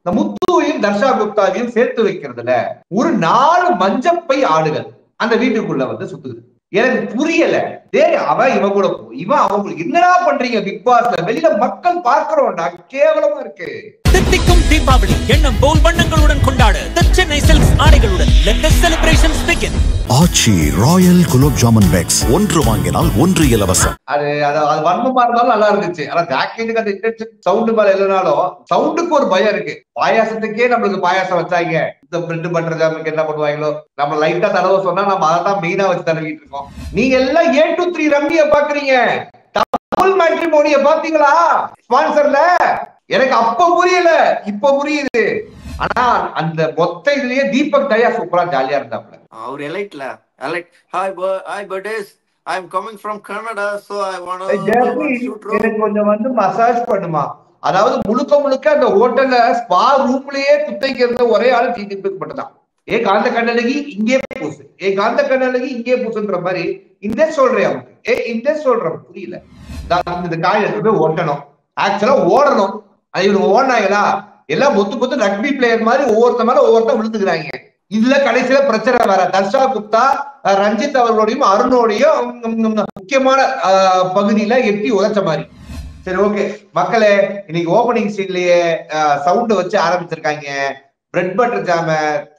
இந்த முத்துவையும் தர்ஷா குப்தாவையும் சேர்த்து வைக்கிறதுல ஒரு நாலு மஞ்சப்பை ஆடுகள் அந்த வீட்டுக்குள்ள வந்து சுத்துது எனக்கு புரியல டேய் அவன் இவன் கூட போ இவன் அவங்களுக்கு என்னடா பண்றீங்க பிக் பாஸ்ல வெளியில மக்கள் பார்க்கிறோம்டா கேவலமா இருக்கு தித்திக்கும் தீபாவளி எண்ணம் போல் வண்ணங்களுடன் கொண்டாட The சென்னை சில்க்ஸ் ஆடைகளுடன் let the celebrations begin Aachi royal gulab jamun packs ஒன்று வாங்கினால் ஒன்று இலவசம் அது அது அது வன்மமா இருந்தாலும் நல்லா இருந்துச்சு ஆனா ஜாக்கெட்டுக்கு அந்த இன்டென்ஷன் சவுண்டு மேல இல்லைனாலும் சவுண்டுக்கு ஒரு பயம் இருக்கு பாயாசத்துக்கே நம்மளுக்கு பாயாசம் வச்சாங்க இந்த பிரெட் பட்டர் ஜாமுக்கு என்ன பண்ணுவாங்களோ நம்ம லைட்டா தடவை சொன்னா நம்ம அதை தான் மெயினா வச்சு தடவிட்டு இருக்கோம் நீங்க எல்லாம் ஏ டு த்ரீ ரம்மிய பாக்குறீங்க டபுள் மேட்ரிமோனிய பாத்தீங்களா ஸ்பான்சர்ல எனக்கு அப்ப புரியல இப்ப புரியுது ஆனா அந்த மொத்த இதுலயே தீபக் தயா சூப்பரா ஜாலியா இருந்தாப்ல அவர் எலைட்ல எலைட் ஹாய் ஹாய் பர்டேஸ் I am coming from Canada so I want ஏய், ஜெர்மி, எனக்கு கொஞ்சம் வந்து மசாஜ் பண்ணுமா அதாவது முழுக்க முழுக்க அந்த ஹோட்டல்ல ஸ்பா ரூம்லயே குத்தைக்கு இருந்த ஒரே ஆள் தீபக் மட்டும் தான் ஏ காந்த கண்ணழகி இங்கே பூசு ஏ காந்த கண்ணழகி இங்கே பூசுன்ற மாதிரி இந்த சொல்றேன் அவனுக்கு ஏ இந்த சொல்றேன் புரியல தான் இந்த காய் எடுத்து போய் ஓட்டணும் ஆக்சுவலா ஓடணும் அது இவங்க ஓடினாங்களா எல்லாம் பொத்து பொத்து ரக்பி பிளேயர் மாதிரி ஒவ்வொருத்த மேல ஒவ்வொருத்தன் விழுந்துக்கிறாங்க இதுல கடைசியில பிரச்சனை வேற தர்ஷா குப்தா அஹ், ரஞ்சித் அவர்களோடையும் அருணோடையும் உம், உம், உம், முக்கியமான அஹ், பகுதியில எட்டி உதைச்ச மாதிரி சரி ஓகே மக்களே இன்னைக்கு ஓபனிங் சீன்லயே சவுண்ட் வச்சு ஆரம்பிச்சிருக்காங்க பிரெட் பட்டர் ஜாம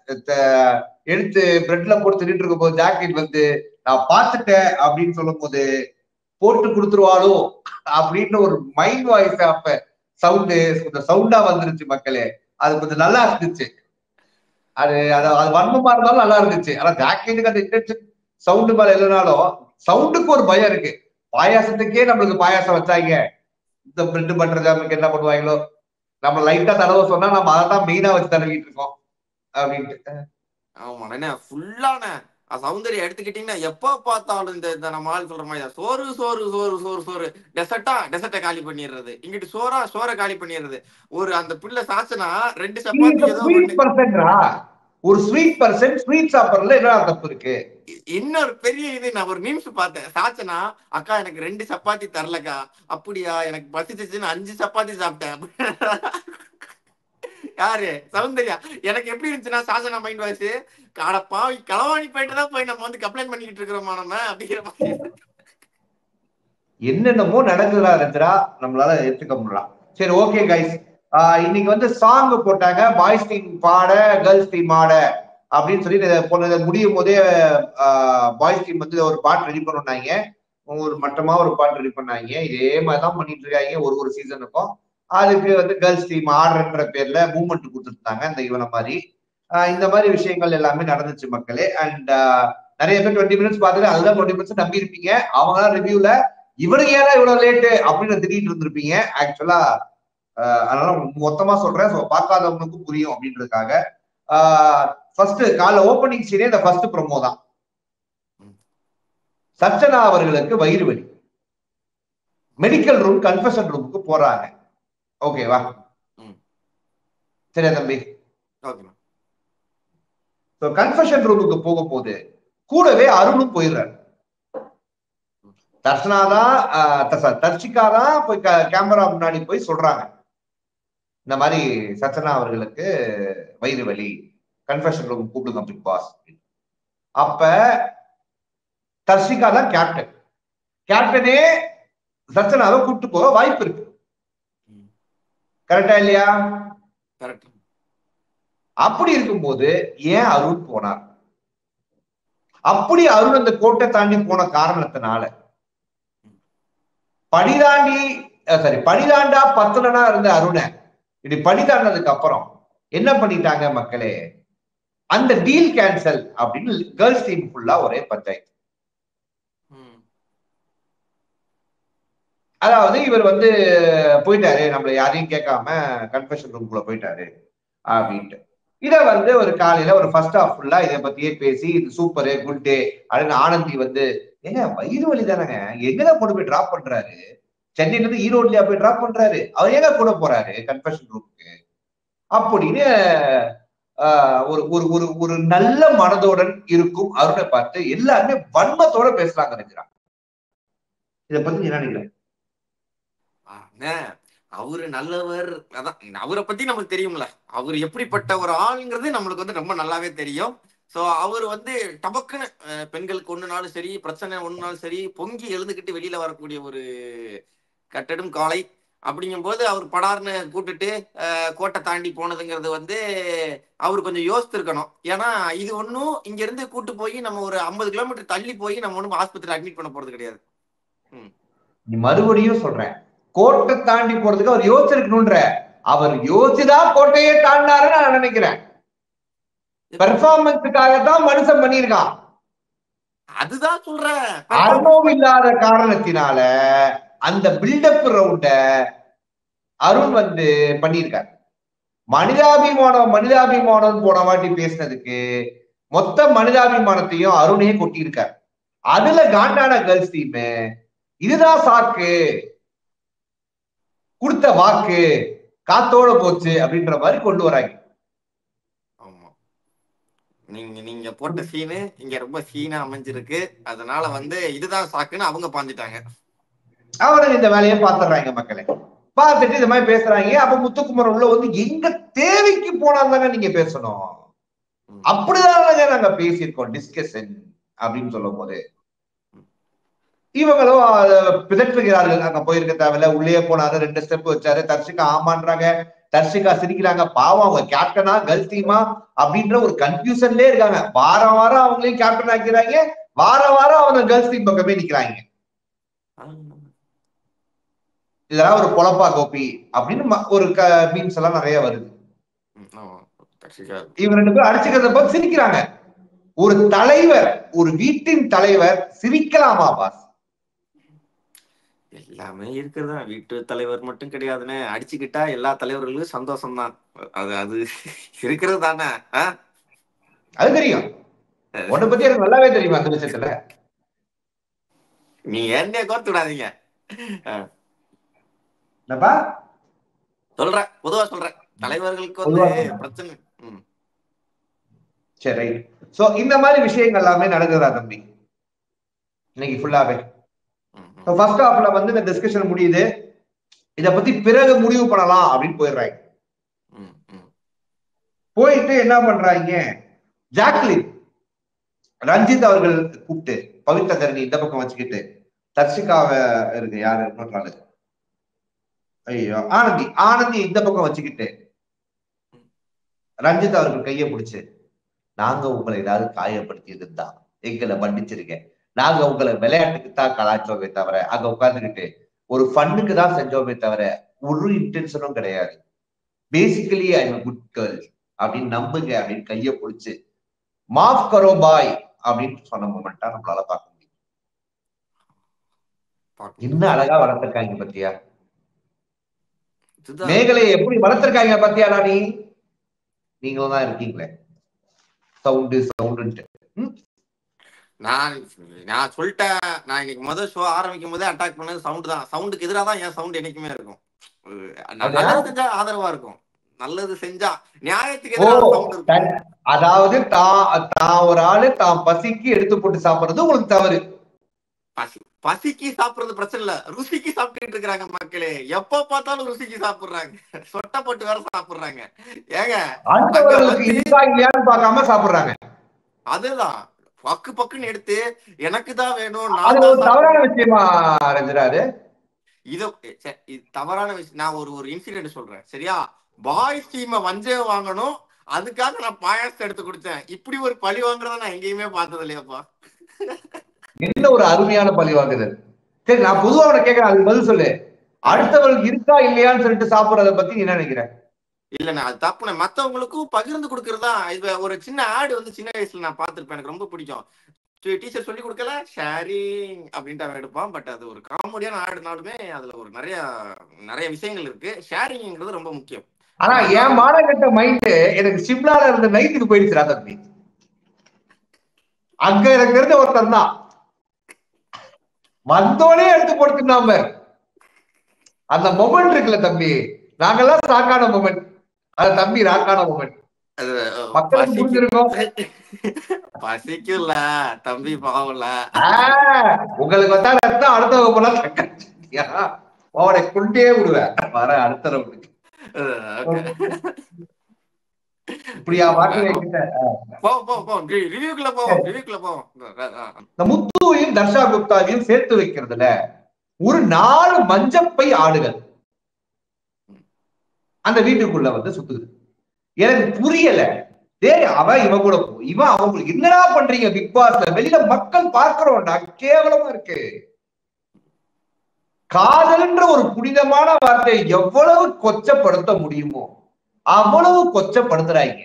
எடுத்து பிரெட்ல போட்டு தின்னுட்டு இருக்கும் போது ஜாக்கெட் வந்து நான் பார்த்துட்டேன் அப்படின்னு சொல்லும் போது போட்டு கொடுத்துருவாளோ அப்படின்னு ஒரு மைண்ட் வாய்ஸ் அப்ப சவுண்டு கொஞ்சம் சவுண்டா வந்துருச்சு மக்களே அது கொஞ்சம் நல்லா இருந்துச்சு அது அது அது வன்மமா இருந்தாலும் நல்லா இருந்துச்சு ஆனா ஜாக்கெட்டுக்கு அந்த இன்டென்ஷன் சவுண்டு மேல இல்லைனாலும் சவுண்டுக்கு ஒரு பயம் இருக்கு பாயாசத்துக்கே நம்மளுக்கு பாயாசம் வச்சாங்க இந்த பிரெட் பட்டர் ஜாமுக்கு என்ன பண்ணுவாங்களோ நம்ம லைட்டா தடவை சொன்னா நம்ம அதை தான் மெயினா வச்சு தடவிட்டு இருக்கோம் அப்படின்ட்டு ஆமா என்ன ஃபுல்லான சௌந்தர்யம் எடுத்துக்கிட்டீங்கன்னா எப்ப பார்த்தாலும் இந்த இந்த நம்ம ஆள் சொல்ற மாதிரி தான். சோறு சோறு சோறு சோறு சோறு டெசர்ட்டா டெசர்ட்டை காலி பண்ணிடுறது இங்கிட்டு சோறா சோறை காலி பண்ணிடுறது ஒரு அந்த பிள்ளை சாச்சனா ரெண்டு சப்பாத்தி ஏதோ ஸ்வீட் ஒண்ணு பர்சன்டா ஒரு ஸ்வீட் பர்சன் ஸ்வீட் சாப்பிடறதுல என்ன தப்பு இருக்கு இன்னொரு பெரிய இது நான் ஒரு மீம்ஸ் பார்த்தேன் சாச்சனா அக்கா எனக்கு ரெண்டு சப்பாத்தி தரலக்கா அப்படியா எனக்கு பசிச்சுன்னு அஞ்சு சப்பாத்தி சாப்பிட்டேன் யாரு சௌந்தர்யா எனக்கு எப்படி இருந்துச்சுன்னா சாசனா மைண்ட் வாய்ஸ் காட பாவி களவாணி போயிட்டு தான் போய் நம்ம வந்து கம்ப்ளைண்ட் பண்ணிக்கிட்டு இருக்கிறோமா நம்ம அப்படிங்கிற மாதிரி என்னென்னமோ நடக்குதா ரத்ரா நம்மளால ஏத்துக்க முடியலாம் சரி ஓகே கைஸ் இன்னைக்கு வந்து சாங் போட்டாங்க பாய்ஸ் டீம் பாட கேர்ள்ஸ் டீம் ஆட அப்படின்னு சொல்லி இதை போன இதை முடியும் போதே பாய்ஸ் டீம் வந்து ஒரு பாட்டு ரெடி பண்ணாங்க ஒரு மட்டமா ஒரு பாட்டு ரெடி பண்ணாங்க இதே மாதிரி தான் பண்ணிட்டு இருக்காங்க ஒரு ஒரு சீசனுக்கும் அதுக்கு வந்து கேர்ள்ஸ் டீம் ஆடுறன்ற பேர்ல மூவ்மெண்ட் கொடுத்துருந்தாங்க இந்த இவனை மாதிரி ஆஹ் இந்த மாதிரி விஷயங்கள் எல்லாமே நடந்துச்சு மக்களே அண்ட் நிறைய பேர் டுவெண்ட்டி மினிட்ஸ் பார்த்துட்டு அதுதான் டுவெண்ட்டி மினிட்ஸ் நம்பி இருப்பீங்க அவங்க தான் ரிவ்யூல இவனுக்கு ஏன்னா இவ்வளவு லேட்டு அப்படின்னு திட்டிட்டு இருந்திருப்பீங்க ஆக்சுவலா அதனால மொத்தமா சொல்றேன் ஸோ பார்க்காதவனுக்கும் புரியும் அப்படின்றதுக்காக ஃபர்ஸ்ட் காலைல ஓப்பனிங் சீனே இந்த ஃபர்ஸ்ட் ப்ரொமோ தான் சர்ச்சனா அவர்களுக்கு வயிறு வலி மெடிக்கல் ரூம் கன்ஃபெஷன் ரூமுக்கு போறாங்க ஓகேவா ம். சரியா தம்பி ஓகே ஸோ கன்ஃபெஷன் ரூமுக்கு போகும்போது கூடவே அருணும் போயிடுறாரு தர்ஷனா தான் ஆஹ் த- sorry, தர்ஷிகா தான் போய் கேமரா முன்னாடி போய் சொல்றாங்க இந்த மாதிரி சச்சனா அவர்களுக்கு வயிறு வலி கன்ஃபெஷன் ரூம் கூப்பிடுங்க பிக் பாஸ் அப்ப தர்ஷிகா தான் கேப்டன் கேப்டனே சச்சனாவை கூப்பிட்டு போக வாய்ப்பு இருக்கு ம். கரெக்டா இல்லையா கரெக்ட் அப்படி இருக்கும்போது ஏன் அருண் போனார் அப்படி அருண் அந்த கோட்டை தாண்டி போன காரணத்தினால படிதாண்டி சாரி படிதாண்டா பத்தலனா இருந்த அருணை இப்படி படிதாண்டதுக்கு அப்புறம் என்ன பண்ணிட்டாங்க மக்களே அந்த டீல் கேன்சல் அப்படின்னு கேர்ள்ஸ் டீம் ஃபுல்லா ஒரே பஞ்சாயத்து ம் அதாவது இவர் வந்து போயிட்டாரு நம்மள யாரையும் கேட்காம கன்ஃபெஷன் ரூம்குள்ள போயிட்டாரு அப்படின்ட்டு இத வந்து ஒரு காலையில ஒரு ஃபர்ஸ்ட் ஹாஃப் ஃபுல்லா இதை பத்தியே பேசி இது சூப்பரு குட் டே அப்படின்னு ஆனந்தி வந்து ஏங்க வயிறு வலி தானேங்க எங்கதான் கொண்டு போய் டிராப் பண்றாரு சென்னையில இருந்து ஈரோட்லயா போய் டிராப் பண்றாரு அவர் எங்க கூட போறாரு கன்ஃபெஷன் ரூமுக்கு அப்படின்னு ஆஹ், ஒரு ஒரு ஒரு ஒரு நல்ல மனதுடன் இருக்கும் அருணை பார்த்து எல்லாருமே வன்மத்தோட பேசுறாங்க நினைக்கிறான் இதை பத்தி நீ என்ன நினைக்கிறேன் அண்ணே அவரு நல்லவர் அதான் அவரை பத்தி நமக்கு தெரியும்ல அவர் எப்படிப்பட்ட ஒரு ஆளுங்கிறது நம்மளுக்கு வந்து ரொம்ப நல்லாவே தெரியும் சோ அவர் வந்து டபக்குன்னு அஹ், பெண்களுக்கு ஒண்ணுனாலும் சரி பிரச்சனை ஒண்ணுனாலும் சரி பொங்கி எழுந்துக்கிட்டு வெளியில வரக்கூடிய ஒரு கட்டடும் காலை அப்படிங்கும்போது அவர் படார்னு கூட்டுட்டு அஹ், கோட்டை தாண்டி போனதுங்கிறது வந்து அவர் கொஞ்சம் யோசித்திருக்கணும் ஏன்னா இது ஒன்றும் இங்க இருந்து கூட்டு போய் நம்ம ஒரு ஐம்பது கிலோமீட்டர் தள்ளி போய் நம்ம ஒன்றும் ஆஸ்பத்திரி அட்மிட் பண்ண போறது கிடையாது நீ மறுபடியும் சொல்றேன் கோட்டை தாண்டி போறதுக்கு அவர் யோசிச்சிருக்கணும்ன்ற அவர் யோசிச்சுதான் கோட்டையே தாண்டினாருன்னு நான் நினைக்கிறேன் பெர்ஃபார்மன்ஸுக்காக தான் மனுஷன் பண்ணியிருக்கான் அதுதான் சொல்றேன் அனுபவம் இல்லாத காரணத்தினால அந்த பில்டப் ரவுண்ட அருண் வந்து பண்ணியிருக்காரு மனிதாபிமானம் மனிதாபிமானம் போன வாட்டி பேசினதுக்கு மொத்த மனிதாபிமானத்தையும் அருணே கொட்டியிருக்காரு அதுல காண்டான கேர்ள்ஸ் டீம் இதுதான் சாக்கு கொடுத்த வாக்கு காத்தோட போச்சு அப்படின்ற மாதிரி கொண்டு வராங்க ஆமா நீங்க நீங்க போட்ட சீனு இங்க ரொம்ப சீனா அமைஞ்சிருக்கு அதனால வந்து இதுதான் சாக்குன்னு அவங்க பாஞ்சிட்டாங்க அவனுங்க இந்த வேலையை பாத்துறாங்க மக்களே பார்த்துட்டு இந்த மாதிரி பேசுறாங்க அப்ப முத்துக்குமரன் உள்ள வந்து எங்க தேவைக்கு போனாதாங்க நீங்க பேசணும் ம். அப்படிதானங்க நாங்க பேசியிருக்கோம் டிஸ்கஷன் அப்படின்னு சொல்லும் போது இவங்களும் அதை பிதற்றுகிறார்கள் அங்க போயிருக்க தேவையில்ல உள்ளே போனாரு ரெண்டு ஸ்டெப் வச்சாரு தர்ஷிகா ஆமான்றாங்க தர்ஷிகா சிரிக்கிறாங்க பாவம் அவங்க கேப்டனா கேர்ள்ஸ் டீமா அப்படின்ற ஒரு கன்ஃபியூஷன்லயே இருக்காங்க வாரம் வாரம் அவங்களையும் கேப்டன் ஆக்கிறாங்க வாரம் வாரம் அவங்க கேர்ள்ஸ் டீம் பக்கமே நிக்கிறாங்க இதெல்லாம் ஒரு பொழப்பா கோபி அப்படின்னு ம- ஒரு மீன்ஸ் எல்லாம் நிறைய வருது ம், ஆமா. தர்ஷிகா இவங்க ரெண்டு பேரும் அடிச்சுக்கிறத பார்த்து சிரிக்கிறாங்க ஒரு தலைவர் ஒரு வீட்டின் தலைவர் சிரிக்கலாமா பாஸ் எல்லாமே இருக்குறதா வீட்டு தலைவர் மட்டும் கிடையாதுன்னு அடிச்சுக்கிட்டா எல்லா தலைவர்களுக்கும் சந்தோஷம் தான் அது அது இருக்கிறது தானே ஆ? அது தெரியும் உன்னை பத்தி எனக்கு நல்லாவே தெரியும் அந்த விஷயத்துல நீ என்னைய கோர்த்து விடாதீங்க என்னப்பா சொல்றேன் பொதுவா சொல்றேன் தலைவர்களுக்கு பொதுவா வந்து சொல்றேன். பிரச்சனை ம், சரி ரைட் சோ இந்த மாதிரி விஷயங்கள் எல்லாமே நடக்குதா தம்பி இன்னைக்கு ஃபுல்லாவே ம், ம். ஃபர்ஸ்ட் ஹாஃப்ல வந்து இந்த டிஸ்கஷன் முடியுது இத பத்தி பிறகு முடிவு பண்ணலாம் அப்படின்னு போயிடுறாங்க ம், ம். போயிட்டு என்ன பண்றாங்க ஜாக்லின் ரஞ்சித் அவர்கள் கூப்பிட்டு பவித்ர தரணி இந்த பக்கம் வச்சுக்கிட்டு தர்ஷிகாவை இருக்கு யாரு இன்னொரு ஆளு ஐயோ ஆனந்தி ஆனந்தி இந்த பக்கம் வச்சுக்கிட்டு ரஞ்சித் அவர்கள் கையை பிடிச்சு நாங்க உங்களை ஏதாவது காயப்படுத்தி இருந்தா எங்களை மன்னிச்சிருக்கேன் நாங்க உங்களை விளையாட்டுக்கு தான் கலாய்ச்சோமே தவிர அங்க உட்கார்ந்துக்கிட்டு ஒரு ஃபன்னுக்கு தான் செஞ்சோமே தவிர ஒரு இன்டென்ஷனும் கிடையாது பேசிக்கலி ஐ குட் கேர்ள் அப்படின்னு நம்புங்க அப்படின்னு கையை பிடிச்சு மாஃப் கரோ பாய் அப்படின்னு சொன்ன மூமெண்டா நம்மளால பார்க்க முடியும் பார்க்கணும். இன்னும் அழகா வளர்த்திருக்காங்க பத்தியா இதுதான். மேகலையை எப்படி வளர்த்திருக்காங்க பத்தியாடா நீ நீங்களும் தான் இருக்கீங்களே சவுண்டு சவுண்டுன்ட்டு நான் நான் சொல்லிட்டேன் நான் இன்னைக்கு முதல் ஷோ ஆரம்பிக்கும் போதே அட்டாக் பண்ணது சவுண்ட் தான் சவுண்டுக்கு எதிராக தான் என் சவுண்ட் என்னைக்குமே இருக்கும் அஹ் நல்லது செஞ்சா ஆதரவா இருக்கும் நல்லது செஞ்சா நியாயத்துக்கு ஓ எதிராக சவுண்ட் இருக்கும் தன்- அதாவது தான் தான் ஒரு ஆளு தான் பசிக்கு எடுத்து போட்டு சாப்பிடுறது உங்களுக்கு தவறு பசி பசிக்கு சாப்பிடுறது பிரச்சனை இல்ல ருசிக்கு சாப்பிட்டுட்டு இருக்காங்க மக்களே எப்ப பார்த்தாலும் ருசிக்கு சாப்பிடுறாங்க சொட்டை போட்டு வேற சாப்பிடுறாங்க ஏங்க அடுத்தவர்களுக்கு இருக்கா இல்லையான்னு பார்க்காம சாப்பிடுறாங்க அதுதான் பக்கு பக்குன்னு எடுத்து எனக்கு தான் வேணும் அது நான் ஒரு தான் தவறான விஷயமா ரஞ்சனாரு இது சே, இது தவறான விஷயம் நான் ஒரு ஒரு இன்சிடென்ட் சொல்றேன் சரியா பாய்ஸ் டீமை வஞ்சம் வாங்கணும் அதுக்காக நான் பாயாசம் எடுத்து கொடுத்தேன் இப்படி ஒரு பழி வாங்குறத நான் எங்கேயுமே பார்த்தது இல்லையாப்பா என்ன ஒரு அருமையான பழி வாங்குதல் சரி நான் பொதுவா உன கேட்கிறேன் அதுக்கு பதில் சொல்லு அடுத்தவர்களுக்கு இருக்கா இல்லையான்னு சொல்லிட்டு சாப்பிடுறத பத்தி நீ என்ன நினைக்கிற இல்லண்ணா அது தப்புண்ணே மத்தவங்களுக்கும் பகிர்ந்து கொடுக்கறதா இது ஒரு சின்ன ஆடு வந்து சின்ன வயசுல நான் பார்த்திருப்பேன் எனக்கு ரொம்ப பிடிக்கும் டீச்சர் சொல்லி கொடுக்கல ஷேரிங் அப்படின்ட்டு அவன் எடுப்பான் பட் அது ஒரு காமெடியான ஆடுனாலுமே அதுல ஒரு நிறைய நிறைய விஷயங்கள் இருக்கு ஷேரிங்ங்கிறது ரொம்ப முக்கியம் ஆனா என் மானகட்ட மைண்ட் எனக்கு சிம்லால இருந்த நைட்டுக்கு போயிடுச்சுடா தம்பி அங்க எனக்கு இருந்த ஒருத்தர் தான் வந்தோடனே எடுத்து போட்டுனாம அந்த மொமெண்ட் இருக்குல்ல தம்பி நாங்கெல்லாம் சாக்கான மொமெண்ட் அது தம்பி ராக்கான மொமெண்ட் அது அஹ், மக்களுக்கு பசிக்கு- புரிஞ்சிருக்கும் பசிக்கும்ல தம்பி பாவம்ல ஆ, உங்களுக்கு வந்தா ரத்தம் அடுத்தவங்க போல தக்காளியா அவனை கொண்டே விடுவேன் வர அடுத்த ரவுண்டுக்கு ஓகே இப்படியா வாக்கு கிட்ட போ போ போ ரிவ்யூக்குள்ள போ ரிவ்யூக்குள்ள போ இந்த முத்துவையும் தர்ஷா குப்தாவையும் சேர்த்து வைக்கிறதுல ஒரு நாலு மஞ்சப்பை ஆடுகள் அந்த வீட்டுக்குள்ள வந்து சுத்துது எனக்கு புரியல டேய் அவன் இவன் கூட போ இவன் அவங்களுக்கு என்னடா பண்றீங்க பிக் பாஸ்ல வெளியில மக்கள் பார்க்கிறோம்டா கேவலமா இருக்கு காதல்ன்ற ஒரு புனிதமான வார்த்தையை எவ்வளவு கொச்சப்படுத்த முடியுமோ அவ்வளவு கொச்சப்படுத்துறாங்க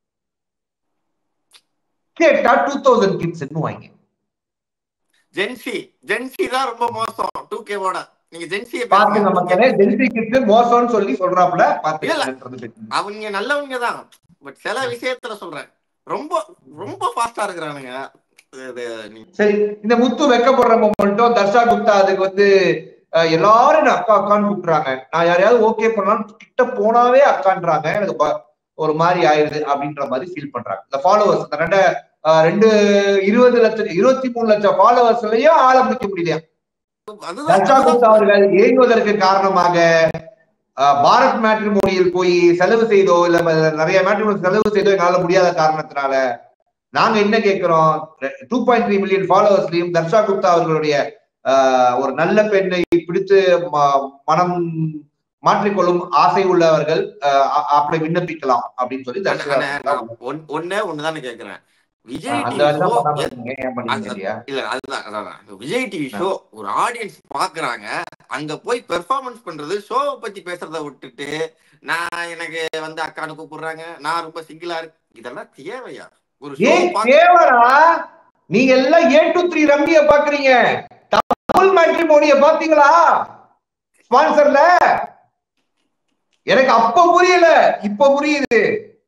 கேட்டா டூ தௌசண்ட் கிட்ஸ் வாங்க ஜென்சி ஜென்சி தான் ரொம்ப மோசம் டூ கேவோட நீங்க ஜென்சியை பாத்துங்க மக்களே ஜென்சி கிட்ஸ் மோசம்னு சொல்லி சொல்றாப்புல பாத்துங்க அவங்க நல்லவங்க தான் பட் சில விஷயத்துல சொல்றேன் ரொம்ப ரொம்ப ஃபாஸ்டா இருக்கிறானுங்க இது நீ- சரி இந்த முத்து வெக்கப்படுற மொமெண்ட்டும் தர்ஷா குப்தா அதுக்கு வந்து அஹ், எல்லாரும் என்ன அக்கா அக்கான்னு கூப்பிடுறாங்க நான் யாரையாவது ஓகே பண்ணலாம் கிட்ட போனாவே அக்கான்றாங்க எனக்கு ப- ஒரு மாதிரி ஆயிருது அப்படின்ற மாதிரி ஃபீல் பண்றாங்க இந்த ஃபாலோவர்ஸ் இந்த ரெண்ட அஹ், ரெண்டு இருபது லட்சம் இருபத்தி மூணு லட்சம் ஃபாலோவர்ஸ்லயும் ஆள முடிக்க முடியலையா அதுதான் தர்ஷா குப்தா அதுதான் அவர்கள் இயங்குவதற்கு காரணமாக அஹ், பாரத் மேட்ரிமோனியில் போய் செலவு செய்தோ இல்ல ம- நிறைய மேட்ரிமோனி செலவு செய்தோ எங்களால முடியாத காரணத்தினால நாங்க என்ன கேட்கிறோம் டூ பாயிண்ட் த்ரீ மில்லியன் ஃபாலோவர்ஸ்லயும் தர்ஷா குப்தா அவர்களுடைய அஹ், ஒரு நல்ல பெண்ணை பிடித்து ம- மனம் மாற்றிக்கொள்ளும் ஆசை உள்ளவர்கள் அஹ், அ- அப்படி விண்ணப்பிக்கலாம் அப்படின்னு சொல்லி தர்ஷா அண்ணே, நான் ஒன்- ஒண்ணே ஒண்ணுதானே கேக்குறேன் விஜய் அந்த டிவி வேலை ஷோ தான் பண்ணாம இருக்கீங்க. ஏன் பண்ணீங்க இல்லையா இல்ல அதுதான் அதான் இந்த விஜய் டிவி ஷோ ஒரு ஆடியன்ஸ் பாக்குறாங்க அங்க போய் பெர்ஃபார்மன்ஸ் பண்றது ஷோவை பத்தி பேசுறத விட்டுட்டு நான் எனக்கு வந்து அக்கானு கூப்பிடுறாங்க நான் ரொம்ப சிங்கிளா இருக்கு இதெல்லாம் தேவையா ஒரு ஷோ ஏன் தேவரா நீங்க எல்லாம் ஏ டு த்ரீ ரம்மிய பாக்குறீங்க டபுள் மேட்ரிமோனிய பாத்தீங்களா ஸ்பான்சர்ல எனக்கு அப்ப புரியல இப்ப புரியுது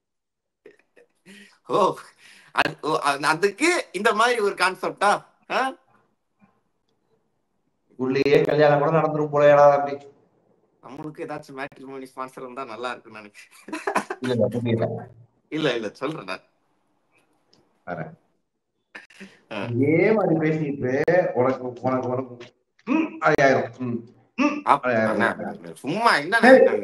ஓ அது- ஓ, அது- அதுக்கு இந்த மாதிரி ஒரு கான்செப்டா உள்ளேயே கல்யாணம் கூட நடந்துரும் போலடா அப்படி நம்மளுக்கு ஏதாச்சும் மேட்ரிமோனி ஸ்பான்சர் இருந்தா நல்லா இருக்கும் எனக்கு இல்ல இல்ல புரியல இல்ல இல்ல சொல்றேன் நான். வரேன். ஆ. இதே மாதிரி பேசிட்டு உனக்கு உனக்கு உனக்கு ம், அது ஆயிரும் ம், ம், அப்ப- அது ஆயிரும். அண்ணா, சும்மா என்ன சரி. நினைக்கிறாங்க?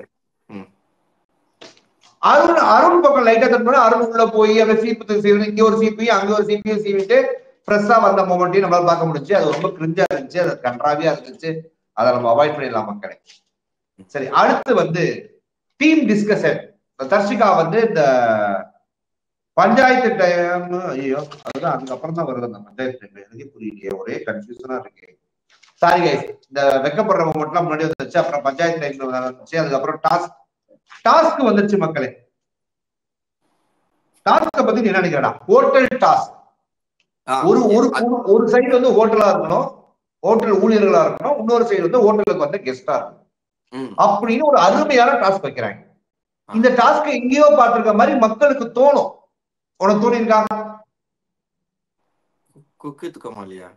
அருண் அருண் பக்கம் லைட்டா தட்டு அருண் உள்ள போய் அந்த சீப்பு சீவி இங்க ஒரு சீப்பையும் அங்க ஒரு சீப்பையும் சீவிட்டு ஃப்ரெஷ்ஷா வந்த மொமெண்ட்டையும் நம்மளால பார்க்க முடிஞ்சு அது ரொம்ப கிரிஞ்சா இருந்துச்சு அது கன்றாவியா இருந்துச்சு அதை நம்ம அவாய்ட் பண்ணிடலாம் மக்களே சரி அடுத்து வந்து டீம் டிஸ்கஷன் தர்ஷிகா வந்து இந்த பஞ்சாயத்து டைம் ஐயோ அதுதான் அதுக்கப்புறம் தான் வருது அந்த பஞ்சாயத்து டைம் எனக்கே புரியலையே ஒரே கன்ஃபியூஷனா இருக்கு சாரி கைஸ் இந்த வெக்கப்படுற மொமெண்ட்லாம் முன்னாடி வந்துச்சு அப்புறம் பஞ்சாயத்து டைம் வந்துச்சு அதுக்கப்புறம் டாஸ்க் டாஸ்க் வந்துருச்சு மக்களே டாஸ்க பத்தி நீ என்ன நினைக்கிறடா ஹோட்டல் டாஸ்க் ஆ, ஒரு ஒரு அது- ஒரு- ஒரு சைடு வந்து ஹோட்டலா இருக்கணும் ஹோட்டல் ஊழியர்களா இருக்கணும் இன்னொரு சைடு வந்து ஹோட்டலுக்கு வந்து கெஸ்டா இருக்கணும் ம். அப்படின்னு ஒரு அருமையான டாஸ்க் வைக்கிறாங்க இந்த டாஸ்க் எங்கேயோ பார்த்திருக்க மாதிரி மக்களுக்கு தோணும் உனக்கு தோணிருக்கா குக்கு துக்கமாலியா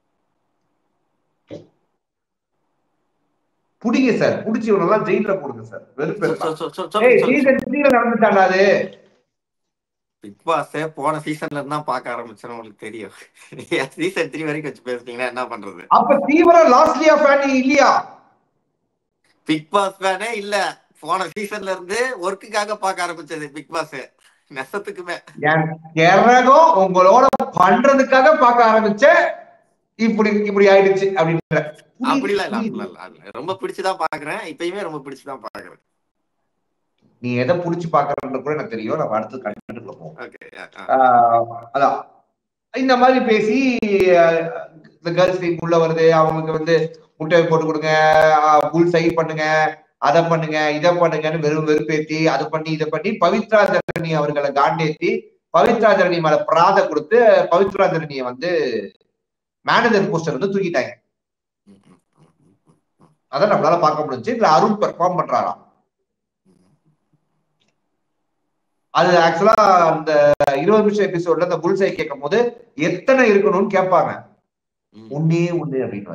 புடிங்க சார் புடிச்சு இவனெல்லாம் ஜெயில போடுங்க சார் வெறுப்பு சொல், சொல், சொல், சொல், ஏய் சொல், சொல். சீசன் த்ரீல நடந்துட்டாண்டா அது பிக் பாஸ் போன சீசன்ல இருந்தா பார்க்க ஆரம்பிச்சேன்னு உங்களுக்கு தெரியும் சீசன் த்ரீ வரைக்கும் வச்சு பேசுனீங்கன்னா என்ன பண்றது அப்ப தீவிர லாஸ்ட்லியா ஃபேன் இல்லையா பிக் பாஸ் ஃபேனே இல்ல போன சீசன்ல இருந்து ஒர்க்குக்காக பார்க்க ஆரம்பிச்சது பிக் பாஸ் நெசத்துக்குமே என் கிரகம் உங்களோட பண்றதுக்காக பார்க்க ஆரம்பிச்ச இப்படி இப்படி ஆயிடுச்சு அப்படின்ற அப்படிலாம் இல்ல புரியுது. அப்படிலாம் இல்ல, இல்ல. ரொம்ப பிடிச்சுதான் பாக்குறேன் இப்பயுமே ரொம்ப பிடிச்சுதான் பாக்குறேன் நீ எதை புடிச்சு பாக்குறன்னு கூட எனக்கு தெரியும் நம்ம அடுத்து கண்டுக்குள்ள போவோம் ஓகே ஆஹ் அதான் இந்த மாதிரி பேசி ஆஹ் இந்த கேர்ள்ஸ் டீம் உள்ள வருது அவங்களுக்கு வந்து முட்டை போட்டு கொடுங்க புல் சை பண்ணுங்க அதை பண்ணுங்க இதை பண்ணுங்கன்னு வெறும் வெறுப்பேத்தி அதை பண்ணி இதை பண்ணி பவித்ரா ஜனனி அவர்களை காண்டேத்தி பவித்ரா ஜனனி மேல பிராத கொடுத்து பவித்ரா ஜனனியை வந்து மேனேஜர் போஸ்டர் வந்து தூக்கிட்டாங்க அதை நம்மளால பார்க்க முடிஞ்சு இதுல அருண் பெர்ஃபார்ம் பண்றாராம் அது ஆக்சுவலா அந்த இருபது நிமிஷம் எபிசோட்ல அந்த புல்சை கேட்கும் போது எத்தனை இருக்கணும்னு கேட்பாங்க ஒன்னே ஒண்ணு அப்படின்னு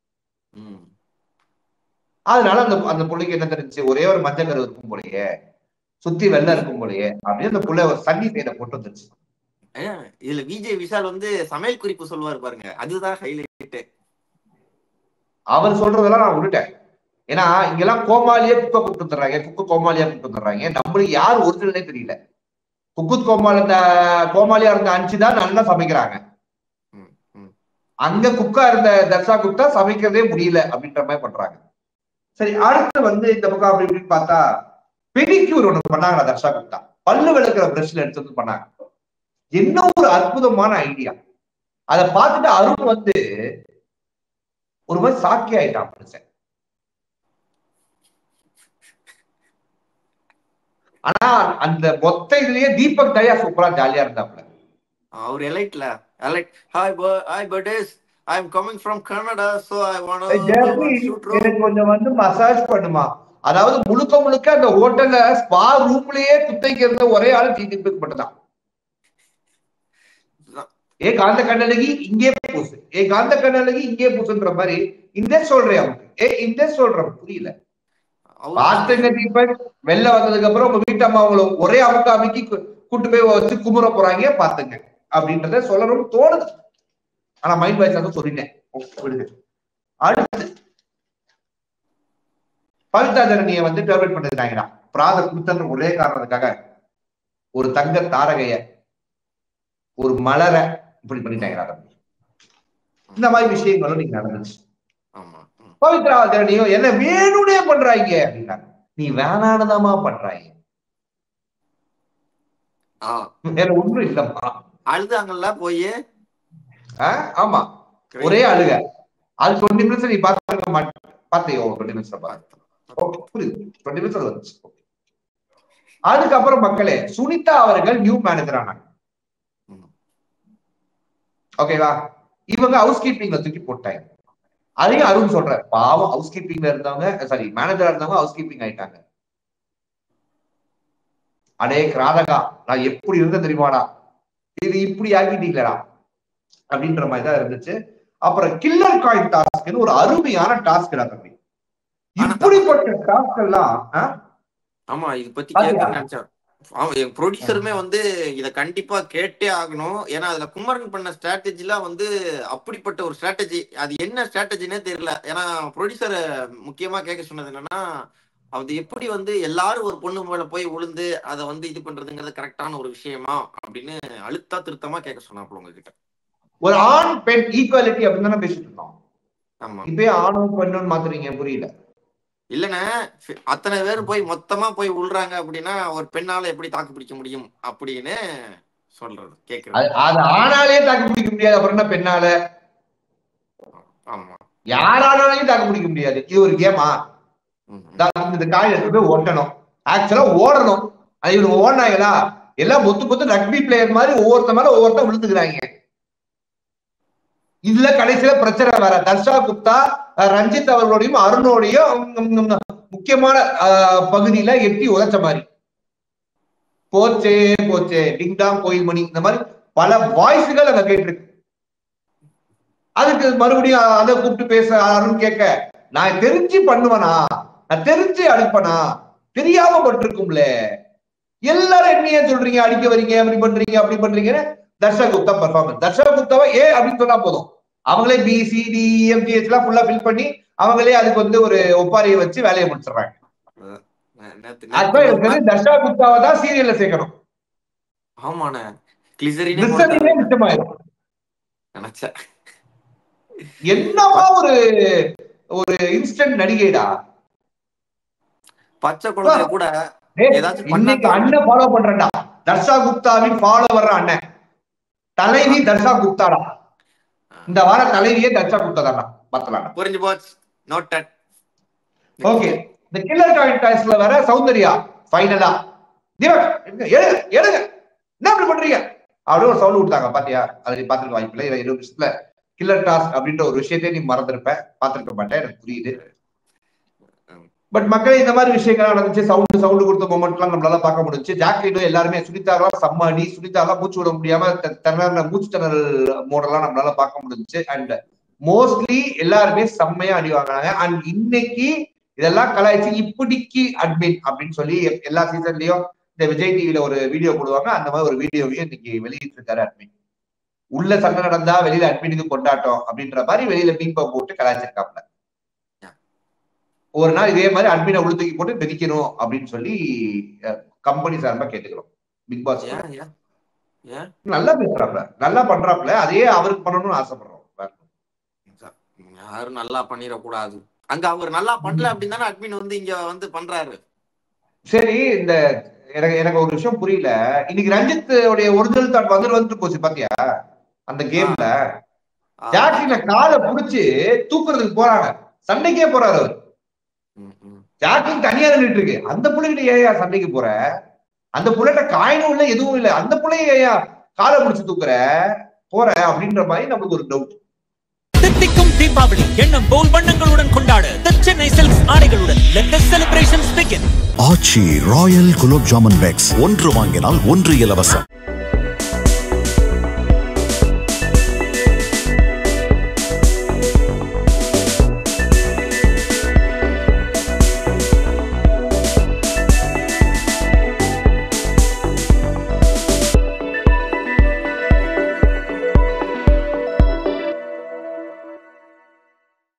அதனால அந்த அந்த புள்ளைக்கு என்ன தெரிஞ்சு ஒரே ஒரு மஞ்சள் கரு இருக்கும் போலயே சுத்தி வெள்ளை இருக்கும் போலயே அப்படின்னு அந்த புள்ள ஒரு சன்னி சைட போட்டு வந்துருச்சு இதுல விஜய் விஷால் வந்து சமையல் குறிப்பு சொல்லுவாரு பாருங்க அதுதான் ஹைலைட் அவர் சொல்றதெல்லாம் நான் விட்டுட்டேன் ஏன்னா இங்கெல்லாம் கோமாளியே குக்க கூப்பிட்டு வந்துடுறாங்க குக்கு கோமாளியா கூப்பிட்டு வந்துடுறாங்க நம்மளுக்கு யார் ஒரிஜினலே தெரியல குக்குத் கோமாளி இந்த கோமாளியா இருந்த அஞ்சு தான் நல்லா சமைக்கிறாங்க ம், ம். அங்க குக்கா இருந்த தர்ஷா குப்தா சமைக்கிறதே முடியல அப்படின்ற மாதிரி பண்றாங்க சரி அடுத்து வந்து இந்த பக்கம் அப்படி இப்படின்னு பார்த்தா பெடிக்யூர் ஒண்ணு பண்ணாங்களா தர்ஷா குப்தா பல்லு விளக்குற பிரஷ்ல எடுத்து வந்து பண்ணாங்க என்ன ஒரு அற்புதமான ஐடியா அதை பார்த்துட்டு அருண் வந்து ஒரு மாதிரி சாக்கி ஆயிட்டான் மனுஷன் ஆனா அந்த மொத்த இதுலயே தீபக் தயா சூப்பரா ஜாலியா இருந்தாப்ல அவர் எலைட்ல எலைட் ஹாய் ஹாய் பர்டேஸ் I am coming from Canada so I ஏய், ஜெர்மி, எனக்கு கொஞ்சம் வந்து மசாஜ் பண்ணுமா அதாவது முழுக்க முழுக்க அந்த ஹோட்டல்ல ஸ்பா ரூம்லயே குத்தைக்கு இருந்த ஒரே ஆள் தீபக் மட்டும் தான் ஏ காந்த கண்ணழகி இங்கே பூசு ஏ காந்த கண்ணழகி இங்கே பூசுன்ற மாதிரி இந்த சொல்றேன் அவனுக்கு ஏ இந்த சொல்றேன் புரியல பாத்துங்க தீபக் வெளில வந்ததுக்கு அப்புறம் உங்க வீட்டு அம்மா அவங்கள ஒரே அமுக்க அமைக்கி கு- கூட்டு போய் வச்சு குமுற போறாங்க பாத்துங்க அப்படின்றத சொல்லணும்னு தோணுது ஆனா மைண்ட் வாய்ஸ் தான் சொல்லிட்டேன் ஓகே, விடுங்க அடுத்து பவித்ரா ஜனனியை வந்து டெர்மினேட் பண்ணிருக்காங்கடா பிராத குத்தன்ற ஒரே காரணத்துக்காக ஒரு தங்க தாரகைய ஒரு மலரை இப்படி பண்ணிட்டாங்கடா தம்பி இந்த மாதிரி விஷயங்களும் நீங்க நடந்துச்சு ஆமா ம். பவித்ரா ஜனனியும் என்ன வேணும்னே பண்றாங்க அப்படின்னாங்க நீ வேணானதாமா பண்றாங்க ஆ, வேற ஒண்ணும் இல்லம்மா அழுதாங்கல்ல போய் ஆ, ஆமா ஒரே அழுக அது டுவெண்ட்டி மினிட்ஸ் நீ பாத்துருக்க மாட்டேன் பாத்தியோ டுவெண்ட்டி மினிட்ஸ் பாத்து ஓகே புரியுது டுவெண்ட்டி மினிட்ஸ் வந்துச்சு Okay. அதுக்கப்புறம் மக்களே சுனிதா அவர்கள் நியூ மேனேஜர் ஆனாங்க ம். ஓகேவா இவங்க ஹவுஸ் கீப்பிங்ல தூக்கி போட்டாங்க அதையும் அருண் சொல்ற பாவம் ஹவுஸ் கீப்பிங்ல இருந்தவங்க சாரி மேனேஜரா இருந்தவங்க ஹவுஸ் கீப்பிங் ஆயிட்டாங்க அடே கிராதகா நான் எப்படி இருந்தேன் தெரியுமாடா இது இப்படி ஆக்கிட்டீங்களடா அப்படின்ற மாதிரி தான் இருந்துச்சு அப்புறம் கில்லர் காயின் டாஸ்க்னு ஒரு அருமையான டாஸ்க் தம்பி இப்படிப்பட்ட டாஸ்க் எல்லாம் ஆ? ஆமா இது பத்தி பாத்தியா? கேட்க நினைச்சேன் ஆமா என் ப்ரொடியூசருமே வந்து இத கண்டிப்பா கேட்டே ஆகணும் ஏன்னா அதுல குமரன் பண்ண ஸ்ட்ராட்டஜிலாம் வந்து அப்படிப்பட்ட ஒரு ஸ்ட்ராட்டஜி அது என்ன ஸ்ட்ராட்டஜினே தெரியல ஏன்னா ப்ரொடியூசரை முக்கியமா கேட்க சொன்னது என்னன்னா அது எப்படி வந்து எல்லாரும் ஒரு பொண்ணு மேல போய் விழுந்து அதை வந்து இது பண்றதுங்கிறது கரெக்டான ஒரு விஷயமா அப்படின்னு அழுத்தா திருத்தமா கேட்க சொன்னாப்புல உங்ககிட்ட ஒரு ஆண் பெண் ஈக்குவாலிட்டி அப்படின்னு தானே பேசிட்டு இருந்தோம் ஆமா இப்பயே ஆணும் பெண்ணும் மாத்துறீங்க புரியல இல்லைன்னா ஃபி- அத்தனை பேர் போய் மொத்தமா போய் விழுறாங்க அப்படின்னா ஒரு பெண்ணால எப்படி தாக்கு பிடிக்க முடியும் அப்படின்னு சொல்றது கேக்குறது அது அது ஆணாலே தாக்கு பிடிக்க முடியாது அப்புறம் என்ன பெண்ணால ஆமா யாரானாலையும் தாக்கு பிடிக்க முடியாது இது ஒரு கேமா ம், ம். இந்த காய் எடுத்து போய் ஓட்டணும் ஆக்சுவலா ஓடணும் அது இவங்க ஓடினாங்களா எல்லாம் மொத்து மொத்து ரக்பி பிளேயர் மாதிரி ஒவ்வொருத்த மேல ஒவ்வொருத்தன் விழுந்துக்கிறாங்க இதுல கடைசியில பிரச்சனை வேற தர்ஷா குப்தா அஹ், ரஞ்சித் அவர்களோடையும் அருணோடையும் உம், உம், முக்கியமான அஹ், பகுதியில எட்டி உதைச்ச மாதிரி போச்சே போச்சே டிங்டாங் கோயில் மணி இந்த மாதிரி பல வாய்ஸ்கள் அங்க கேட்டிருக்கு அதுக்கு மறுபடியும் அதை கூப்பிட்டு பேச அருண் கேட்க நான் தெரிஞ்சு பண்ணுவேனா நான் தெரிஞ்சு அடிப்பனா தெரியாம பட்டிருக்கும்ல எல்லாரும் என்னையே சொல்றீங்க அடிக்க வரீங்க அப்படி பண்றீங்க அப்படி பண்றீங்கன்னு தர்ஷா குப்தா பர்ஃபார்மன்ஸ் தர்ஷா குப்தாவை ஏ அப்படின்னு சொன்னா போதும் அவங்களே பி சி டி எம்ஜிஹெச் எல்லாம் ஃபுல்லா ஃபில் பண்ணி அவங்களே அதுக்கு வந்து ஒரு ஒப்பாரியை வச்சு வேலையை முடிச்சிடுறாங்க நே- நேத்து- அதுதான் நேத்து எனக்கு தெரிஞ்சு தர்ஷா குப்தாவை தான் சீரியல்ல சேர்க்கணும் ஆமாண்ணே கிளிசரினே லிசனிங்கே மிச்சமாயிரும் நினைச்சேன் என்னவா ஒரு ஒரு இன்ஸ்டன்ட் நடிகைடா பச்சை குழந்தை கூட டேய், ஏதாச்சும் இன்னைக்கு பண்ணா- அண்ணன் ஃபாலோ பண்றேன்டா தர்ஷா குப்தாவின் ஃபாலோ வர்ற அண்ணன் தலைவி தர்ஷா குப்தாடா இந்த வார தலைவியே தர்ஷா குப்தா தான்டா பத்தலாம் புரிஞ்சு போச்சு நோட்டட் ஓகே இந்த கில்லர் காயின் டாய்ஸ்ல வர சௌந்தர்யா ஃபைனலா தீபக் எடுங்க, எடுங்க எடுங்க என்ன அப்படி பண்றீங்க அப்படியே ஒரு சவுண்ட் கொடுத்தாங்க பாத்தியா அதை நீ பாத்துருக்க வாய்ப்பு இல்லை இருபது நிமிஷத்துல கில்லர் டாஸ்க் அப்படின்ற ஒரு விஷயத்தையே நீ மறந்துருப்ப பாத்துருக்க மாட்டேன் எனக்கு புரியுது பட் மக்களே இந்த மாதிரி விஷயங்கள் நடந்துச்சு சவுண்ட் சவுண்ட் கொடுத்த மொமெண்ட்லாம் நம்மளால பார்க்க முடிஞ்சு ஜாக்லினும் எல்லாருமே சுனிதாலாம் செம்ம அடி சுனிதாலாம் மூச்சு விட முடியாம த- திணற மூச்சு திணறல் மோடெல்லாம் நம்மளால பார்க்க முடிஞ்சுச்சு அண்ட் மோஸ்ட்லி எல்லாருமே செம்மையா அடி வாங்கினாங்க அண்ட் இன்னைக்கு இதெல்லாம் கலாய்ச்சி இப்படிக்கு அட்மின் அப்படின்னு சொல்லி எ- எல்லா சீசன்லயும் இந்த விஜய் டிவில ஒரு வீடியோ போடுவாங்க அந்த மாதிரி ஒரு வீடியோவையும் இன்னைக்கு வெளியிட்டு இருக்காரு அட்மின் உள்ள சண்டை நடந்தா வெளியில அட்மினுக்கு கொண்டாட்டம் அப்படின்ற மாதிரி வெளியில மீன்பா போட்டு கலாய்ச்சிருக்காப்ல ஒரு நாள் இதே மாதிரி அட்மினை உள்ள தூக்கி போட்டு மிதிக்கணும் அப்படின்னு சொல்லி கம்பெனி சார்பா கேட்டுக்கிறோம் பிக் பாஸ் ஏன் ஏன் ஏன் நல்லா பேசுறாப்ல நல்லா பண்றாப்ல அதே அவருக்கு பண்ணணும்னு ஆசைப்படுறோம் யாரும் நல்லா பண்ணிடக்கூடாது அங்க அவர் நல்லா பண்ணல அப்படின்னு தானே அட்மின் வந்து இங்க வந்து பண்றாரு சரி இந்த எனக்கு எனக்கு ஒரு விஷயம் புரியல இன்னைக்கு ரஞ்சித் உடைய ஒரிஜினல் தாட் வந்து வந்துட்டு போச்சு பாத்தியா அந்த கேம்ல ஆ. ஜாக்லின காலை புடிச்சு தூக்குறதுக்கு போறாங்க சண்டைக்கே போறாரு அவர் ம், ம். ஜாக்லின் தனியா நின்றுட்டு இருக்கு அந்த புள்ளைகிட்ட ஏயா சண்டைக்கு போற அந்த புள்ளைகிட்ட காயினும் இல்ல எதுவும் இல்ல அந்த புள்ளைய ஏயா காலை புடிச்சு தூக்குற போற அப்படின்ற மாதிரி நமக்கு ஒரு டவுட் தித்திக்கும் தீபாவளி எண்ணம் போல் வண்ணங்களுடன் கொண்டாட The சென்னை சில்க்ஸ் ஆடைகளுடன் let the celebrations begin Aachi royal gulab jamun packs ஒன்று வாங்கினால் ஒன்று இலவசம்